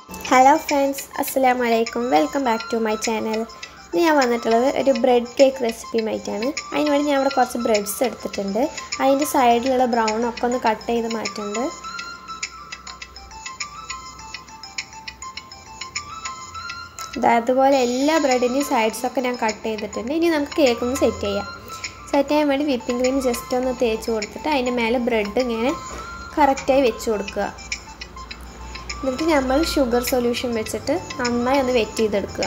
hello friends അസ്സലാമു അലൈക്കും welcome back to my channel ഇന്ന് ഞാൻ വന്നിട്ടുള്ളത് ഒരു ബ്രെഡ് കേക്ക് റെസിപ്പിയുമായിട്ടാണ് അതിന് വേണ്ടി ഞാൻ ഇവിടെ കുറച്ച് ബ്രെഡ്സ് എടുത്തിട്ടുണ്ട് അതിൻ്റെ സൈഡിലുള്ള ബ്രൗൺ ഒക്കെ ഒന്ന് കട്ട് ചെയ്ത് മാറ്റുന്നുണ്ട് ദാ അതുപോലെ എല്ലാ ബ്രെഡിൻ്റെയും സൈഡ്സൊക്കെ ഞാൻ കട്ട് ചെയ്തിട്ടുണ്ട് ഇനി നമുക്ക് കേക്ക് ഒന്ന് സെറ്റ് ചെയ്യാം സെറ്റ് ചെയ്യാൻ വേണ്ടി വിപ്പിംഗ് ക്രീം ജസ്റ്റ് ഒന്ന് തേച്ച് കൊടുത്തിട്ട് അതിൻ്റെ മേലെ ബ്രെഡ് ഇങ്ങനെ കറക്റ്റായി വെച്ച് കൊടുക്കുക എന്നിട്ട് നമ്മൾ ഷുഗർ സൊല്യൂഷൻ വെച്ചിട്ട് നന്നായി ഒന്ന് വെറ്റ് ചെയ്തെടുക്കുക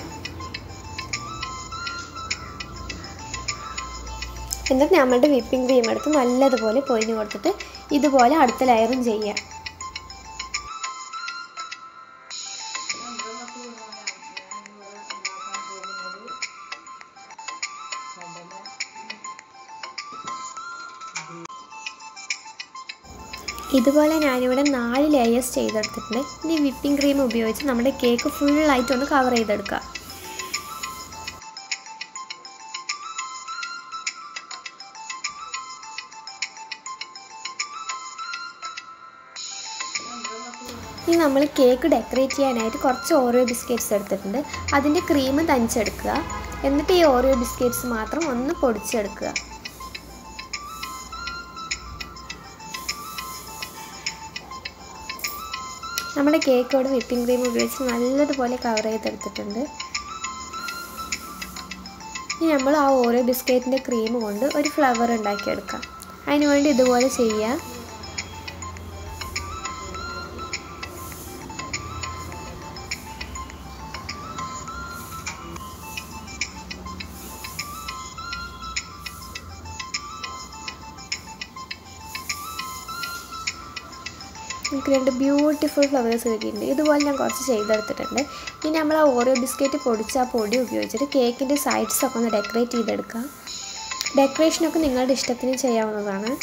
എന്നിട്ട് നമ്മളുടെ വിപ്പിംഗ് ക്രീം എടുത്ത് നല്ലതുപോലെ പൊയിഞ്ഞ് കൊടുത്തിട്ട് ഇതുപോലെ അടുത്ത ലെയറും ചെയ്യുക ഇതുപോലെ ഞാനിവിടെ നാല് ലെയേഴ്സ് ചെയ്തെടുത്തിട്ടുണ്ട് ഇനി വിപ്പിംഗ് ക്രീം ഉപയോഗിച്ച് നമ്മുടെ കേക്ക് ഫുള്ളായിട്ട് ഒന്ന് കവർ ചെയ്തെടുക്കുക ഇനി നമ്മൾ കേക്ക് ഡെക്കറേറ്റ് ചെയ്യാനായിട്ട് കുറച്ച് ഓറിയോ ബിസ്ക്കറ്റ്സ് എടുത്തിട്ടുണ്ട് അതിൻ്റെ ക്രീം തനിച്ചെടുക്കുക എന്നിട്ട് ഈ ഓറിയോ ബിസ്ക്കറ്റ്സ് മാത്രം ഒന്ന് പൊടിച്ചെടുക്കുക നമ്മുടെ കേക്കോട് വിപ്പിംഗ് ക്രീം ഉപയോഗിച്ച് നല്ലതുപോലെ കവർ ചെയ്തെടുത്തിട്ടുണ്ട് ഇനി നമ്മൾ ആ ഓരോ ബിസ്ക്കറ്റിൻ്റെ ക്രീം കൊണ്ട് ഒരു ഫ്ലവർ ഉണ്ടാക്കിയെടുക്കാം അതിന് വേണ്ടി ഇതുപോലെ ചെയ്യുക നമുക്ക് രണ്ട് ബ്യൂട്ടിഫുൾ ഫ്ലവേഴ്സ് കിട്ടിയിട്ടുണ്ട് ഇതുപോലെ ഞാൻ കുറച്ച് ചെയ്തെടുത്തിട്ടുണ്ട് ഇനി നമ്മൾ ആ ഓരോ ബിസ്ക്കറ്റ് പൊടിച്ച ആ പൊടി ഉപയോഗിച്ചിട്ട് കേക്കിൻ്റെ സൈഡ്സൊക്കെ ഒന്ന് ഡെക്കറേറ്റ് ചെയ്തെടുക്കാം ഡെക്കറേഷനൊക്കെ നിങ്ങളുടെ ഇഷ്ടത്തിന് ചെയ്യാവുന്നതാണ്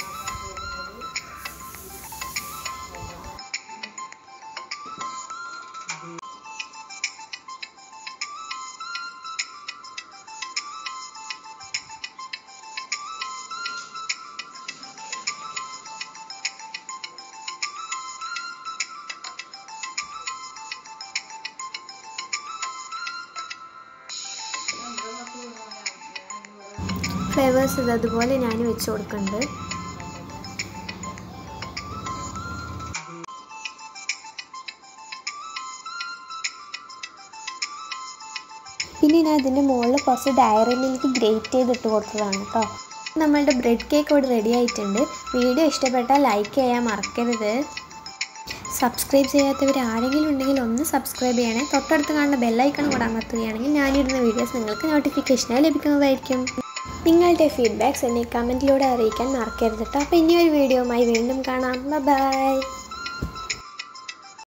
ഫ്ലേവേഴ്സ് ഇത് അതുപോലെ ഞാൻ വെച്ച് കൊടുക്കുന്നുണ്ട് പിന്നെ ഞാൻ ഇതിൻ്റെ മുകളിൽ കുറച്ച് ഡയറി മിൽക്ക് ഗ്രേറ്റ് ചെയ്തിട്ട് കൊടുത്തതാണ് കേട്ടോ നമ്മളുടെ ബ്രെഡ് കേക്ക് ഇവിടെ റെഡി ആയിട്ടുണ്ട് വീഡിയോ ഇഷ്ടപ്പെട്ടാൽ ലൈക്ക് ചെയ്യാൻ മറക്കരുത് സബ്സ്ക്രൈബ് ചെയ്യാത്തവർ ആരെങ്കിലും ഉണ്ടെങ്കിൽ ഒന്ന് സബ്സ്ക്രൈബ് ചെയ്യണേ തൊട്ടടുത്ത് കാണുന്ന ബെല്ലൈക്കൺ കൂടെ അമർത്തുകയാണെങ്കിൽ ഞാനിടുന്ന വീഡിയോസ് നിങ്ങൾക്ക് നോട്ടിഫിക്കേഷനായി ലഭിക്കുന്നതായിരിക്കും നിങ്ങളുടെ ഫീഡ്ബാക്ക്സ് എന്നെ കമൻറ്റിലൂടെ അറിയിക്കാൻ മറക്കരുത് കേട്ടോ അപ്പോൾ ഇനിയൊരു വീഡിയോയുമായി വീണ്ടും കാണാം ബൈ